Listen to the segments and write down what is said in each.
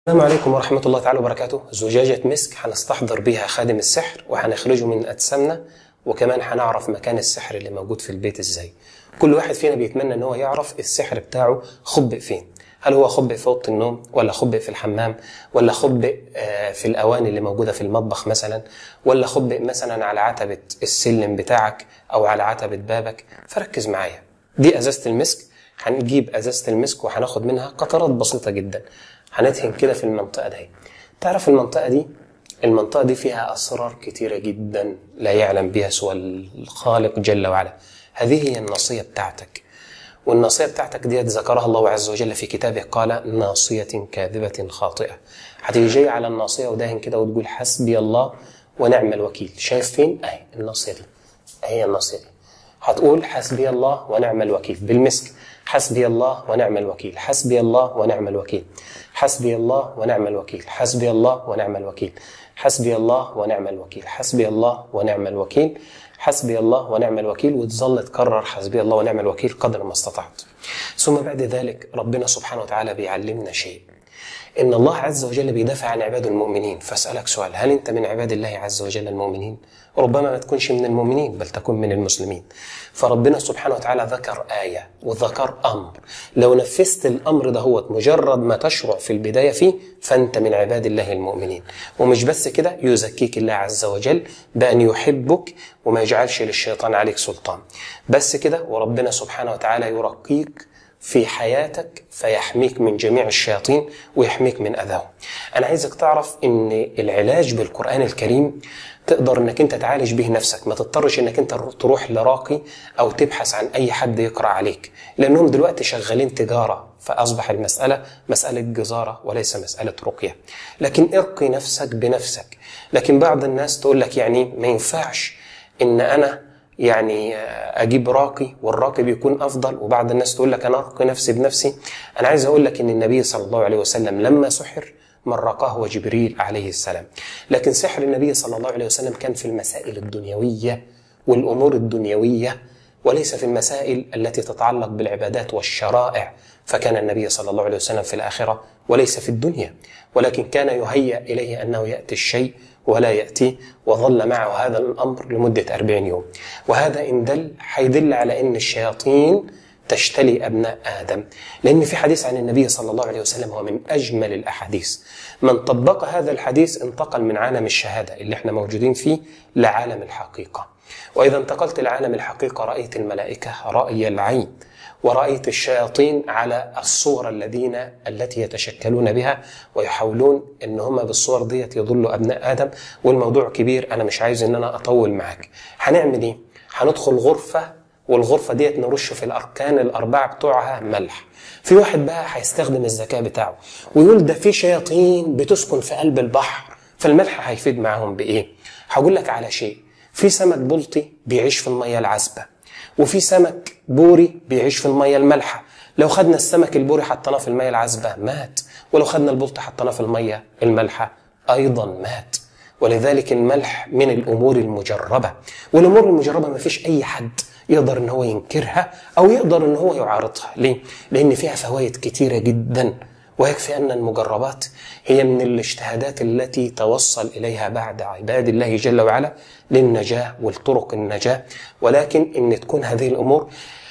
السلام عليكم ورحمة الله تعالى وبركاته زجاجة مسك هنستحضر بيها خادم السحر وهنخرجه من أجسامنا وكمان هنعرف مكان السحر اللي موجود في البيت ازاي كل واحد فينا بيتمنى ان هو يعرف السحر بتاعه خبئ فين هل هو خبئ في اوضه النوم ولا خبئ في الحمام ولا خبئ آه، في الاواني اللي موجوده في المطبخ مثلا ولا خبئ مثلا على عتبه السلم بتاعك او على عتبه بابك فركز معايا دي ازازه المسك هنجيب ازازه المسك وهناخد منها قطرات بسيطه جدا هندهن كده في المنطقه دي تعرف المنطقه دي المنطقة دي فيها أسرار كتيرة جدا لا يعلم بها سوى الخالق جل وعلا هذه هي الناصية بتاعتك والناصية بتاعتك دي ذكرها الله عز وجل في كتابه قال ناصية كاذبة خاطئة هتيجي جاي على الناصية وداهن كده وتقول حسبي الله ونعم الوكيل شايف فين؟ أهي الناصية دي أهي الناصية دي هتقول حسبي الله ونعم الوكيل بالمسك حسبي الله ونعم الوكيل حسبي الله ونعم الوكيل حسبي الله ونعم الوكيل حسبي الله ونعم الوكيل حسبي الله ونعم الوكيل حسبي الله ونعم الوكيل حسبي الله ونعم الوكيل وتظل تكرر حسبي الله ونعم الوكيل قدر ما استطعت ثم بعد ذلك ربنا سبحانه وتعالى بيعلمنا شيء ان الله عز وجل بيدافع عن عباده المؤمنين فاسالك سؤال هل انت من عباد الله عز وجل المؤمنين ربما ما تكونش من المؤمنين بل تكون من المسلمين فربنا سبحانه وتعالى ذكر آية وذكر أمر لو نفذت الأمر ده هو مجرد ما تشرع في البداية فيه فأنت من عباد الله المؤمنين ومش بس كده يزكيك الله عز وجل بأن يحبك وما يجعلش للشيطان عليك سلطان بس كده وربنا سبحانه وتعالى يرقيك في حياتك فيحميك من جميع الشياطين ويحميك من اذاهم. انا عايزك تعرف ان العلاج بالقران الكريم تقدر انك انت تعالج به نفسك ما تضطرش انك انت تروح لراقي او تبحث عن اي حد يقرا عليك لانهم دلوقتي شغالين تجاره فاصبح المساله مساله جزاره وليس مساله رقيه لكن ارقي نفسك بنفسك لكن بعض الناس تقول لك يعني ما ينفعش ان انا يعني اجيب راقي والراقي بيكون افضل وبعض الناس تقول لك انا ارقي نفسي بنفسي انا عايز اقول لك ان النبي صلى الله عليه وسلم لما سحر من رقاه هو جبريل عليه السلام لكن سحر النبي صلى الله عليه وسلم كان في المسائل الدنيويه والامور الدنيويه وليس في المسائل التي تتعلق بالعبادات والشرائع فكان النبي صلى الله عليه وسلم في الاخره وليس في الدنيا ولكن كان يهيأ اليه انه ياتي الشيء ولا يأتي وظل معه هذا الأمر لمدة أربعين يوم وهذا إن دل حيدل على أن الشياطين تشتلي أبناء آدم لأن في حديث عن النبي صلى الله عليه وسلم هو من أجمل الأحاديث من طبق هذا الحديث انتقل من عالم الشهادة اللي احنا موجودين فيه لعالم الحقيقة وإذا انتقلت لعالم الحقيقة رأيت الملائكة رأي العين ورأيت الشياطين على الصور الذين التي يتشكلون بها ويحاولون ان هم بالصور ديت يضلوا ابناء ادم والموضوع كبير انا مش عايز ان انا اطول معاك هنعمل ايه هندخل غرفه والغرفه ديت نرش في الاركان الاربعه بتوعها ملح في واحد بقى هيستخدم الذكاء بتاعه ويقول ده في شياطين بتسكن في قلب البحر فالملح هيفيد معاهم بايه هقول لك على شيء في سمك بلطي بيعيش في الميه العذبه وفي سمك بوري بيعيش في الميه المالحه لو خدنا السمك البوري حطيناه في الميه العذبه مات ولو خدنا البلط حطيناه في الميه المالحه ايضا مات ولذلك الملح من الامور المجربه والامور المجربه ما فيش اي حد يقدر ان هو ينكرها او يقدر ان هو يعارضها ليه لان فيها فوائد كتيره جدا ويكفي ان المجربات هي من الاجتهادات التي توصل اليها بعد عباد الله جل وعلا للنجاه والطرق النجاه ولكن ان تكون هذه الامور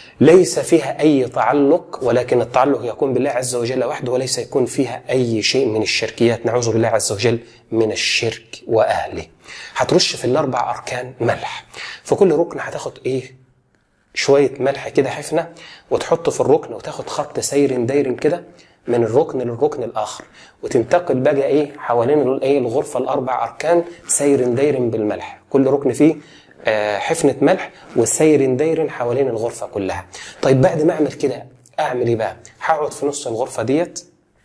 ليس فيها اي تعلق ولكن التعلق يكون بالله عز وجل وحده وليس يكون فيها اي شيء من الشركيات نعوذ بالله عز وجل من الشرك واهله. هترش في الاربع اركان ملح في كل ركن هتاخد ايه؟ شويه ملح كده حفنه وتحطه في الركن وتاخد خط سير داير كده من الركن للركن الاخر وتنتقل بقى ايه حوالين الايه الغرفه الاربع اركان سير داير بالملح كل ركن فيه آه حفنه ملح وسير داير حوالين الغرفه كلها طيب بعد ما اعمل كده اعمل ايه بقى هقعد في نص الغرفه ديت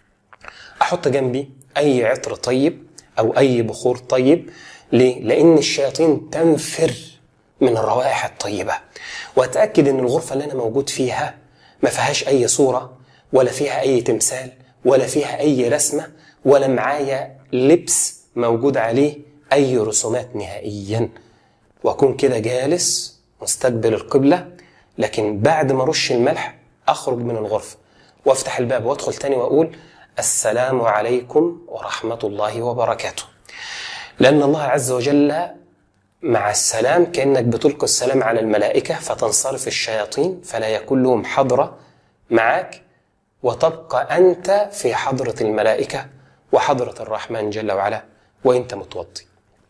احط جنبي اي عطر طيب او اي بخور طيب ليه لان الشياطين تنفر من الروائح الطيبه واتاكد ان الغرفه اللي انا موجود فيها ما فيهاش اي صوره ولا فيها اي تمثال ولا فيها اي رسمه ولا معايا لبس موجود عليه اي رسومات نهائيا واكون كده جالس مستقبل القبله لكن بعد ما ارش الملح اخرج من الغرفه وافتح الباب وادخل تاني واقول السلام عليكم ورحمة الله وبركاته لأن الله عز وجل مع السلام كأنك بتلقي السلام على الملائكة فتنصرف الشياطين فلا يكون لهم حضرة معك وتبقى أنت في حضرة الملائكة وحضرة الرحمن جل وعلا وأنت متوضي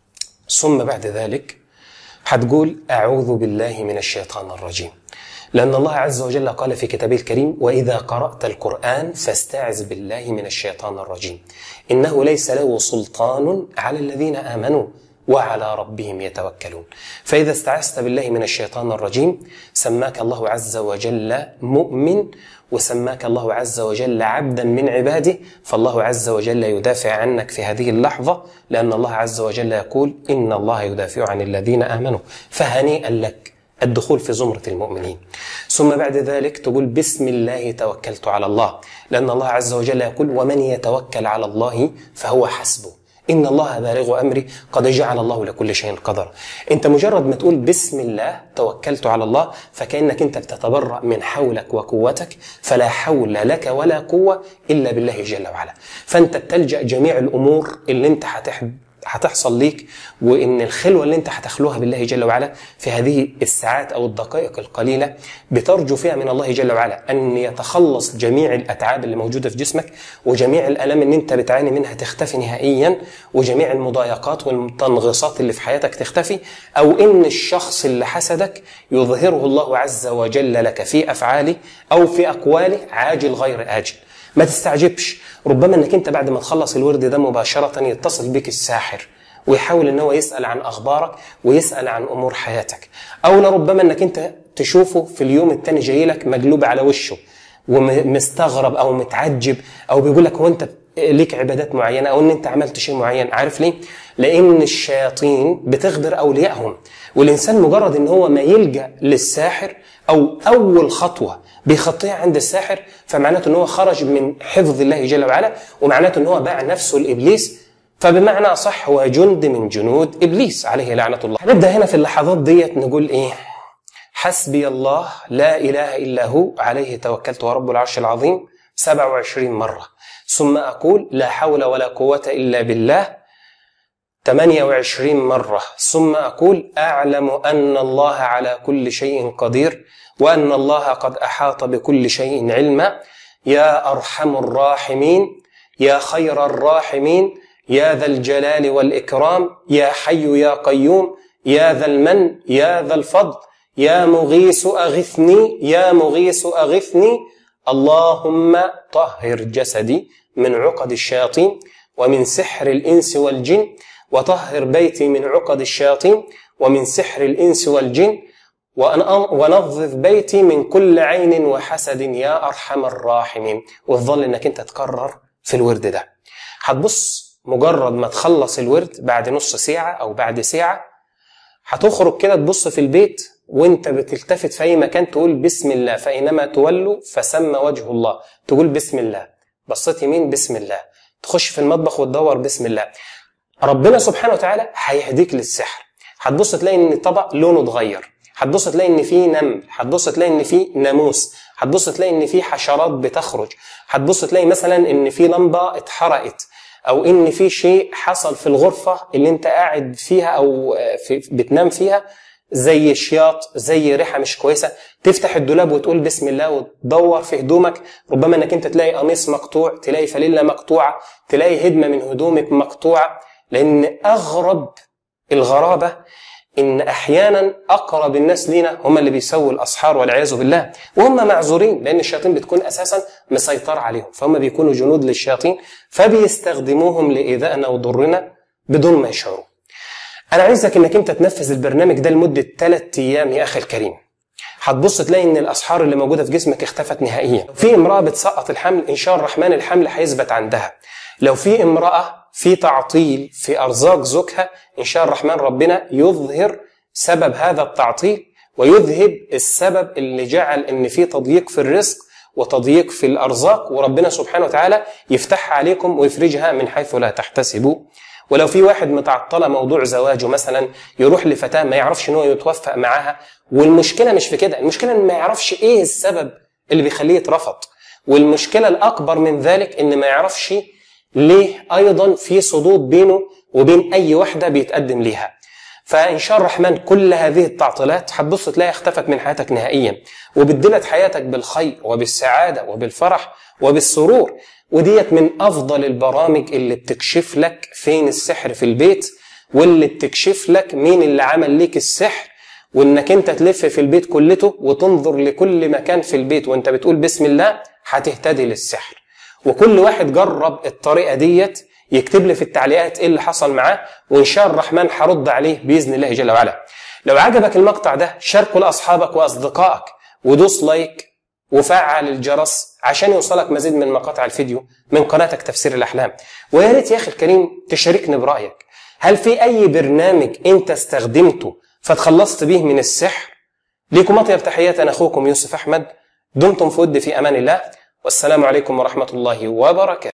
ثم بعد ذلك هتقول أعوذ بالله من الشيطان الرجيم لأن الله عز وجل قال في كتابه الكريم وإذا قرأت القرآن فاستعذ بالله من الشيطان الرجيم إنه ليس له سلطان على الذين آمنوا وعلى ربهم يتوكلون فإذا استعذت بالله من الشيطان الرجيم سماك الله عز وجل مؤمن وسماك الله عز وجل عبدا من عباده فالله عز وجل يدافع عنك في هذه اللحظة لأن الله عز وجل يقول إن الله يدافع عن الذين آمنوا فهنيئا لك الدخول في زمرة المؤمنين ثم بعد ذلك تقول بسم الله توكلت على الله لأن الله عز وجل يقول ومن يتوكل على الله فهو حسبه إن الله بالغ أمري قد جعل الله لكل شيء قدر أنت مجرد ما تقول بسم الله توكلت على الله فكأنك أنت بتتبرأ من حولك وقوتك فلا حول لك ولا قوة إلا بالله جل وعلا فأنت بتلجأ جميع الأمور اللي أنت هتحب هتحصل ليك وان الخلوه اللي انت هتخلوها بالله جل وعلا في هذه الساعات او الدقائق القليله بترجو فيها من الله جل وعلا ان يتخلص جميع الاتعاب اللي موجوده في جسمك وجميع الالام اللي انت بتعاني منها تختفي نهائيا وجميع المضايقات والتنغيصات اللي في حياتك تختفي او ان الشخص اللي حسدك يظهره الله عز وجل لك في افعاله او في اقواله عاجل غير اجل ما تستعجبش ربما انك انت بعد ما تخلص الورد ده مباشره يتصل بك الساحر ويحاول ان هو يسال عن اخبارك ويسال عن امور حياتك او لربما انك انت تشوفه في اليوم التاني جاي لك مقلوب على وشه ومستغرب او متعجب او بيقول لك هو انت ليك عبادات معينه او ان انت عملت شيء معين عارف ليه لان الشياطين بتغدر اوليائهم والانسان مجرد ان هو ما يلجا للساحر او اول خطوه بيخطيها عند الساحر فمعناته ان هو خرج من حفظ الله جل وعلا ومعناته ان هو باع نفسه لابليس فبمعنى اصح هو جند من جنود ابليس عليه لعنه الله. هنبدا هنا في اللحظات ديت نقول ايه؟ حسبي الله لا اله الا هو عليه توكلت ورب العرش العظيم 27 مره ثم اقول لا حول ولا قوه الا بالله 28 مره ثم اقول اعلم ان الله على كل شيء قدير وان الله قد احاط بكل شيء علما يا ارحم الراحمين يا خير الراحمين يا ذا الجلال والاكرام يا حي يا قيوم يا ذا المن يا ذا الفضل يا مغيث اغثني يا مغيث اغثني اللهم طهر جسدي من عقد الشياطين ومن سحر الانس والجن وطهر بيتي من عقد الشياطين ومن سحر الانس والجن ونظف بيتي من كل عين وحسد يا ارحم الراحمين وتظل انك انت تكرر في الورد ده هتبص مجرد ما تخلص الورد بعد نص ساعه او بعد ساعه هتخرج كده تبص في البيت وانت بتلتفت في اي مكان تقول بسم الله فاينما تولوا فسمى وجه الله تقول بسم الله بصيت يمين بسم الله تخش في المطبخ وتدور بسم الله ربنا سبحانه وتعالى هيهديك للسحر هتبص تلاقي ان الطبق لونه اتغير هتبص تلاقي ان في نمل هتبص تلاقي ان في ناموس هتبص تلاقي ان في حشرات بتخرج هتبص تلاقي مثلا ان في لمبه اتحرقت او ان في شيء حصل في الغرفه اللي انت قاعد فيها او في بتنام فيها زي شياط زي ريحه مش كويسه تفتح الدولاب وتقول بسم الله وتدور في هدومك ربما انك انت تلاقي قميص مقطوع تلاقي فانيلا مقطوعه تلاقي هدمه من هدومك مقطوعه لان اغرب الغرابه ان احيانا اقرب الناس لينا هم اللي بيسووا الاسحار والعياذ بالله وهم معذورين لان الشياطين بتكون اساسا مسيطره عليهم فهم بيكونوا جنود للشياطين فبيستخدموهم لايذائنا وضرنا بدون ما يشعروا انا عايزك انك انت تنفذ البرنامج ده لمده ثلاث ايام يا اخي الكريم هتبص تلاقي ان الاسحار اللي موجوده في جسمك اختفت نهائيا في امراه بتسقط الحمل ان شاء الرحمن الحمل هيثبت عندها لو في امراه في تعطيل في ارزاق زوجها ان شاء الرحمن ربنا يظهر سبب هذا التعطيل ويذهب السبب اللي جعل ان في تضييق في الرزق وتضييق في الارزاق وربنا سبحانه وتعالى يفتحها عليكم ويفرجها من حيث لا تحتسبوا ولو في واحد متعطله موضوع زواجه مثلا يروح لفتاه ما يعرفش ان هو يتوفق معاها والمشكله مش في كده المشكله ان ما يعرفش ايه السبب اللي بيخليه يترفض والمشكله الاكبر من ذلك ان ما يعرفش ليه ايضا في صدود بينه وبين اي واحده بيتقدم ليها فان شاء الرحمن كل هذه التعطيلات هتبص تلاقي اختفت من حياتك نهائيا وبدلت حياتك بالخير وبالسعاده وبالفرح وبالسرور وديت من افضل البرامج اللي بتكشف لك فين السحر في البيت واللي بتكشف لك مين اللي عمل ليك السحر وانك انت تلف في البيت كلته وتنظر لكل مكان في البيت وانت بتقول بسم الله هتهتدي للسحر وكل واحد جرب الطريقه ديت يكتب لي في التعليقات ايه اللي حصل معاه وان شاء الرحمن هرد عليه باذن الله جل وعلا لو عجبك المقطع ده شاركه لاصحابك واصدقائك ودوس لايك وفعل الجرس عشان يوصلك مزيد من مقاطع الفيديو من قناتك تفسير الاحلام ويا ريت يا اخي الكريم تشاركني برايك هل في اي برنامج انت استخدمته فتخلصت بيه من السحر ليكم اطيب تحيات انا اخوكم يوسف احمد دمتم في ود في امان الله والسلام عليكم ورحمه الله وبركاته